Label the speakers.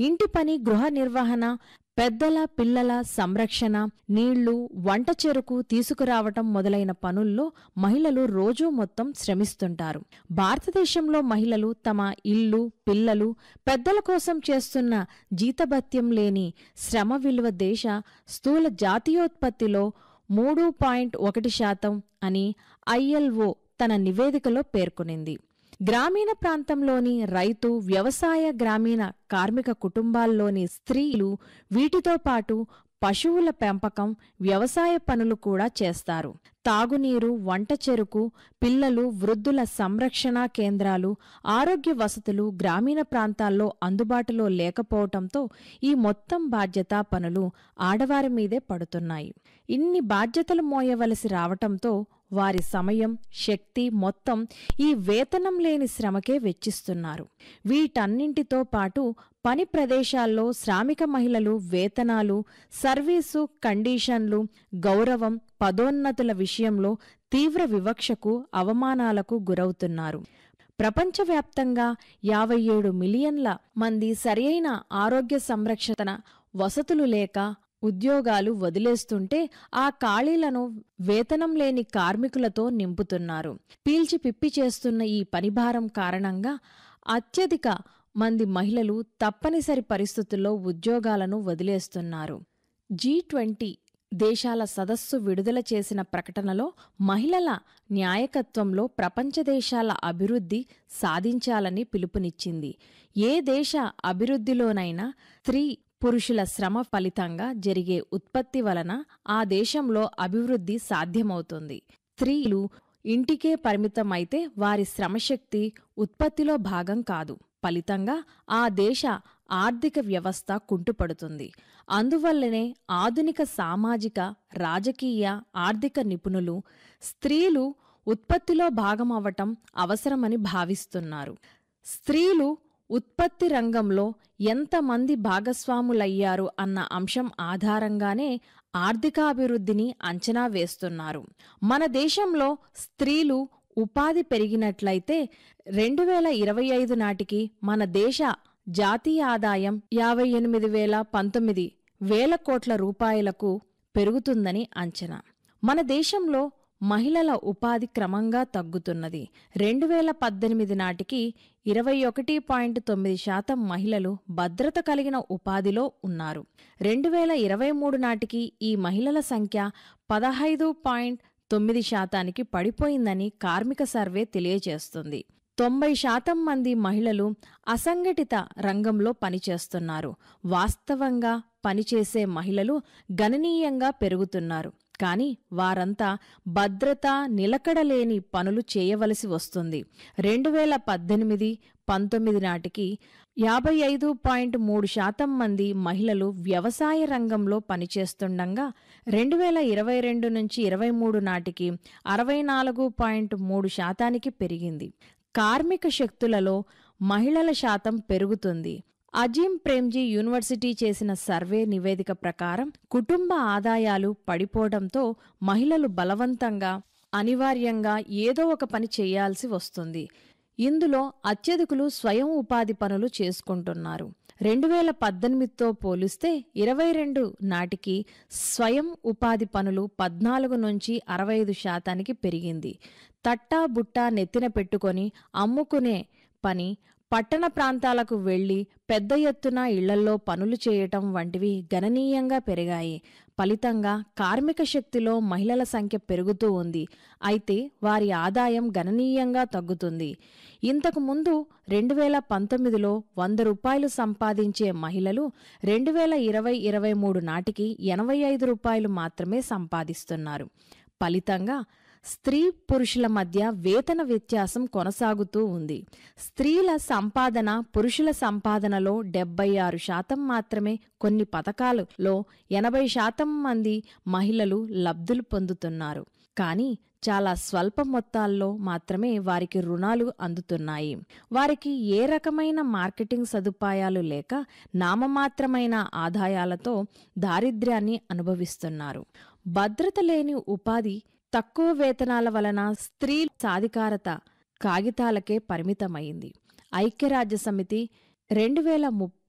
Speaker 1: ఇంటి పని గృహ నిర్వహణ పెద్దల పిల్లల సంరక్షణ నీళ్లు వంట చెరుకు తీసుకురావటం మొదలైన పనుల్లో మహిళలు రోజూ మొత్తం శ్రమిస్తుంటారు భారతదేశంలో మహిళలు తమ ఇల్లు పిల్లలు పెద్దల కోసం చేస్తున్న జీతభత్యం లేని శ్రమ విలువ దేశ స్థూల జాతీయోత్పత్తిలో మూడు పాయింట్ ఒకటి శాతం అని ఐఎల్ఓ తన నివేదికలో పేర్కొనింది గ్రామీణ ప్రాంతంలోని రైతు వ్యవసాయ గ్రామీణ కార్మిక కుటుంబాల్లోని స్త్రీలు వీటితో పాటు పశువుల పెంపకం వ్యవసాయ పనులు కూడా చేస్తారు తాగునీరు వంట చెరుకు పిల్లలు వృద్ధుల సంరక్షణ కేంద్రాలు ఆరోగ్య వసతులు గ్రామీణ ప్రాంతాల్లో అందుబాటులో లేకపోవటంతో ఈ మొత్తం బాధ్యతా పనులు ఆడవారి మీదే పడుతున్నాయి ఇన్ని బాధ్యతలు మోయవలసి రావటంతో వారి సమయం శక్తి మొత్తం ఈ వేతనం లేని శ్రమకే వెచ్చిస్తున్నారు వీటన్నింటితో పాటు పని ప్రదేశాల్లో శ్రామిక మహిళలు వేతనాలు సర్వీసు కండిషన్లు గౌరవం పదోన్నతుల విషయంలో తీవ్ర వివక్షకు అవమానాలకు గురవుతున్నారు ప్రపంచవ్యాప్తంగా యాభై ఏడు మిలియన్ల మంది సరియైన ఆరోగ్య సంరక్షణ వసతులు లేక ఉద్యోగాలు వదిలేస్తుంటే ఆ ఖాళీలను వేతనం లేని కార్మికులతో నింపుతున్నారు పీల్చి పిప్పి చేస్తున్న ఈ పనిభారం కారణంగా అత్యధిక మంది మహిళలు తప్పనిసరి పరిస్థితుల్లో ఉద్యోగాలను వదిలేస్తున్నారు జీ ట్వంటీ దేశాల సదస్సు విడుదల చేసిన ప్రకటనలో మహిళల న్యాయకత్వంలో ప్రపంచ దేశాల అభివృద్ధి సాధించాలని పిలుపునిచ్చింది ఏ దేశ అభివృద్ధిలోనైనా స్త్రీ పురుషుల శ్రమ ఫలితంగా జరిగే ఉత్పత్తి వలన ఆ దేశంలో అభివృద్ధి సాధ్యమవుతుంది స్త్రీలు ఇంటికే పరిమితమైతే వారి శ్రమశక్తి ఉత్పత్తిలో భాగం కాదు ఫలితంగా ఆ దేశ ఆర్థిక వ్యవస్థ కుంటుపడుతుంది అందువల్లనే ఆధునిక సామాజిక రాజకీయ ఆర్థిక నిపుణులు స్త్రీలు ఉత్పత్తిలో భాగమవ్వటం అవసరమని భావిస్తున్నారు స్త్రీలు ఉత్పత్తి రంగంలో ఎంతమంది భాగస్వాములయ్యారు అన్న అంశం ఆధారంగానే ఆర్థికాభివృద్ధిని అంచనా వేస్తున్నారు మన దేశంలో స్త్రీలు ఉపాధి పెరిగినట్లయితే రెండు వేల ఇరవై ఐదు నాటికి మన దేశ జాతీయ ఆదాయం యాభై ఎనిమిది వేల పంతొమ్మిది వేల కోట్ల రూపాయలకు పెరుగుతుందని అంచనా మన దేశంలో మహిళల ఉపాధి క్రమంగా తగ్గుతున్నది రెండు వేల పద్దెనిమిది నాటికి ఇరవై ఒకటి పాయింట్ తొమ్మిది శాతం మహిళలు భద్రత కలిగిన ఉపాధిలో ఉన్నారు రెండు వేల ఇరవై మూడు నాటికి ఈ మహిళల సంఖ్య పదహైదు పాయింట్ తొమ్మిది శాతానికి పడిపోయిందని కార్మిక సర్వే తెలియజేస్తుంది తొంభై శాతం మంది మహిళలు అసంఘటిత రంగంలో పనిచేస్తున్నారు వాస్తవంగా పనిచేసే మహిళలు గణనీయంగా పెరుగుతున్నారు కానీ వారంతా భద్రత నిలకడలేని పనులు చేయవలసి వస్తుంది రెండు వేల పద్దెనిమిది పంతొమ్మిది నాటికి యాభై ఐదు పాయింట్ మూడు శాతం మంది మహిళలు వ్యవసాయ రంగంలో పనిచేస్తుండగా రెండు వేల ఇరవై రెండు నుంచి ఇరవై మూడు నాటికి అరవై నాలుగు పాయింట్ మూడు శాతానికి పెరిగింది కార్మిక శక్తులలో మహిళల శాతం పెరుగుతుంది అజీం ప్రేమ్జీ యూనివర్సిటీ చేసిన సర్వే నివేదిక ప్రకారం కుటుంబ ఆదాయాలు పడిపోవడంతో మహిళలు బలవంతంగా అనివార్యంగా ఏదో ఒక పని చేయాల్సి వస్తుంది ఇందులో అత్యధికులు స్వయం ఉపాధి పనులు చేసుకుంటున్నారు రెండు వేల పద్దెనిమిదితో పోలిస్తే ఇరవై రెండు నాటికి స్వయం ఉపాధి పనులు పద్నాలుగు నుంచి అరవై ఐదు శాతానికి పెరిగింది తట్టా బుట్టా నెత్తిన పెట్టుకొని అమ్ముకునే పని పట్టణ ప్రాంతాలకు వెళ్లి పెద్ద ఎత్తున ఇళ్లల్లో పనులు చేయటం వంటివి గణనీయంగా పెరిగాయి ఫలితంగా కార్మిక శక్తిలో మహిళల సంఖ్య పెరుగుతూ ఉంది అయితే వారి ఆదాయం గణనీయంగా తగ్గుతుంది ఇంతకు ముందు రెండు వేల పంతొమ్మిదిలో వంద రూపాయలు సంపాదించే మహిళలు రెండు వేల ఇరవై ఇరవై మూడు నాటికి ఎనభై ఐదు రూపాయలు మాత్రమే సంపాదిస్తున్నారు ఫలితంగా స్త్రీ పురుషుల మధ్య వేతన వ్యత్యాసం కొనసాగుతూ ఉంది స్త్రీల సంపాదన పురుషుల సంపాదనలో డెబ్బై ఆరు శాతం మాత్రమే కొన్ని పథకాలలో ఎనభై శాతం మంది మహిళలు లబ్ధులు పొందుతున్నారు కానీ చాలా స్వల్ప మొత్తాల్లో మాత్రమే వారికి రుణాలు అందుతున్నాయి వారికి ఏ రకమైన మార్కెటింగ్ సదుపాయాలు లేక నామమాత్రమైన ఆదాయాలతో దారిద్ర్యాన్ని అనుభవిస్తున్నారు భద్రత లేని ఉపాధి తక్కువ వేతనాల వలన స్త్రీ సాధికారత కాగితాలకే పరిమితమైంది ఐక్యరాజ్య సమితి రెండు వేల ముప్పై